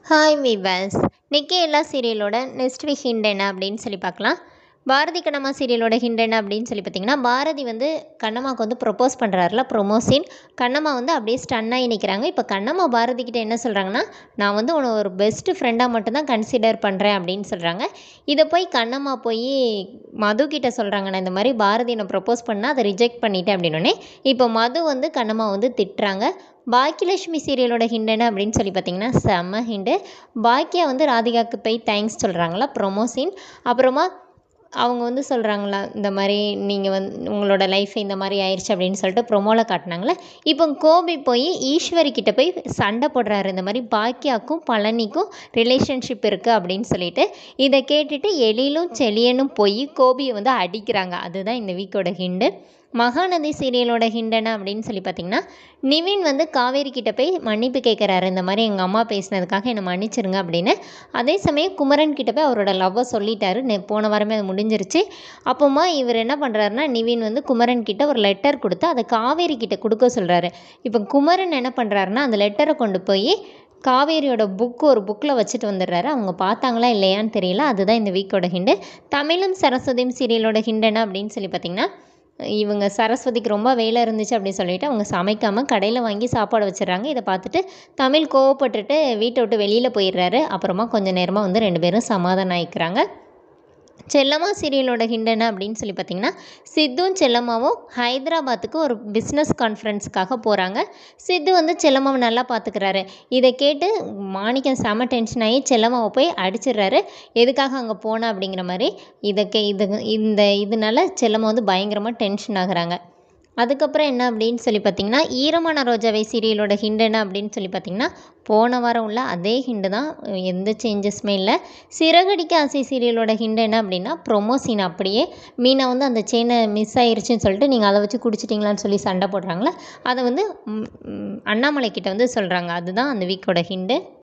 hi viewers நிக்கி எல்லா சீரியலோட next week hint என்ன அப்படின்னு சொல்லி பார்க்கலாம் பாரதி கண்ணம்மா சீரியலோட ஹிண்ட் என்ன அப்படின்னு சொல்லி பார்த்தீங்கன்னா பாரதி வந்து கண்ணம்மாவுக்கு வந்து ப்ரொப்போஸ் பண்ணுறாருல ப்ரொமோசின் கண்ணம்மா வந்து அப்படியே ஸ்டன் ஆகி நிற்கிறாங்க இப்போ கண்ணம்மா பாரதி கிட்ட என்ன சொல்கிறாங்கன்னா நான் வந்து உன்னை ஒரு பெஸ்ட் ஃப்ரெண்டாக மட்டும்தான் கன்சிடர் பண்ணுறேன் அப்படின்னு சொல்கிறாங்க இதை போய் கண்ணம்மா போய் மது கிட்ட சொல்கிறாங்க நான் இந்த மாதிரி பாரதி நான் ப்ரொப்போஸ் பண்ணால் அதை ரிஜெக்ட் பண்ணிட்டேன் அப்படின்னோடனே இப்போ மது வந்து கண்ணம்மா வந்து திட்டுறாங்க பாக்கியலட்சுமி சீரியலோட ஹிண்ட் என்ன அப்படின்னு சொல்லி பார்த்தீங்கன்னா செம்ம ஹிண்டு பாக்கியா வந்து ராதிகாவுக்கு போய் தேங்க்ஸ் சொல்கிறாங்களா ப்ரொமோசின் அப்புறமா அவங்க வந்து சொல்கிறாங்களா இந்த மாதிரி நீங்கள் வந்து உங்களோட லைஃப் இந்த மாதிரி ஆயிடுச்சு அப்படின்னு சொல்லிட்டு ப்ரொமோவில் காட்டினாங்களே இப்போ கோபி போய் ஈஸ்வரி கிட்ட போய் சண்டை போடுறாரு இந்த மாதிரி பாக்கியாக்கும் பழனிக்கும் ரிலேஷன்ஷிப் இருக்குது அப்படின்னு சொல்லிட்டு இதை கேட்டுட்டு எழிலும் செழியனும் போய் கோபியை வந்து அடிக்கிறாங்க அதுதான் இந்த வீக்கோட ஹிண்டு மகாநதி சீரியலோட ஹிண்ட் என்ன அப்படின்னு சொல்லி பார்த்தீங்கன்னா நிவின் வந்து காவேரி கிட்ட போய் மன்னிப்பு கேட்குறாரு இந்த மாதிரி எங்கள் அம்மா பேசினதுக்காக என்னை மன்னிச்சிருங்க அப்படின்னு அதே சமயம் குமரன் கிட்ட போய் அவரோட லவ்வை சொல்லிட்டாரு நெ போன வாரமே அது முடிஞ்சிருச்சு அப்போமா இவர் என்ன பண்ணுறாருன்னா நிவின் வந்து குமரன் கிட்ட ஒரு லெட்டர் கொடுத்து அதை காவேரி கிட்ட கொடுக்க சொல்கிறாரு இப்போ குமரன் என்ன பண்ணுறாருன்னா அந்த லெட்டரை கொண்டு போய் காவேரியோட புக்கு ஒரு புக்கில் வச்சுட்டு வந்துடுறாரு அவங்க பார்த்தாங்களா இல்லையான்னு தெரியல அதுதான் இந்த வீக்கோட ஹிண்டு தமிழும் சரஸ்வதியும் சீரியலோட ஹிண்ட் என்ன அப்படின்னு சொல்லி பார்த்தீங்கன்னா இவங்க சரஸ்வதிக்கு ரொம்ப வேலை இருந்துச்சு அப்படின்னு சொல்லிட்டு அவங்க சமைக்காமல் கடையில் வாங்கி சாப்பாடு வச்சிடுறாங்க இதை பார்த்துட்டு தமிழ் கோவப்பட்டுட்டு வீட்டை விட்டு வெளியில் போயிடுறாரு அப்புறமா கொஞ்சம் நேரமாக வந்து ரெண்டு பேரும் சமாதானம் ஆயிக்கிறாங்க செல்லம்மா சீரியலோட ஹிண்ட் என்ன அப்படின்னு சொல்லி பார்த்தீங்கன்னா சித்துவும் செல்லம்மாவும் ஹைதராபாத்துக்கு ஒரு பிஸ்னஸ் கான்ஃபரன்ஸுக்காக போகிறாங்க சித்து வந்து செல்லம்மாவை நல்லா பார்த்துக்கிறாரு இதை கேட்டு மாணிக்கம் செம டென்ஷன் ஆகி செல்லம்மாவை போய் அடிச்சிடுறாரு எதுக்காக அங்கே போன அப்படிங்கிற மாதிரி இதை கே இது இந்த இதனால செல்லம்மா வந்து பயங்கரமாக டென்ஷன் ஆகுறாங்க அதுக்கப்புறம் என்ன அப்படின்னு சொல்லி பார்த்தீங்கன்னா ஈரமான ரோஜாவை சீரியலோட ஹிண்ட் என்ன அப்படின்னு சொல்லி பார்த்தீங்கன்னா போன வாரம் உள்ள அதே ஹிண்டு தான் எந்த சேஞ்சஸுமே இல்லை சிறகடிக்க ஆசை சீரியலோட ஹிண்ட் என்ன அப்படின்னா ப்ரொமோசின் அப்படியே மீனா வந்து அந்த செயினை மிஸ் ஆயிருச்சுன்னு சொல்லிட்டு நீங்கள் அதை வச்சு குடிச்சிட்டிங்களான்னு சொல்லி சண்டை போடுறாங்களே அதை வந்து ம், ம், அண்ணாமலை கிட்ட வந்து சொல்கிறாங்க அதுதான் அந்த வீக்கோட ஹிண்டு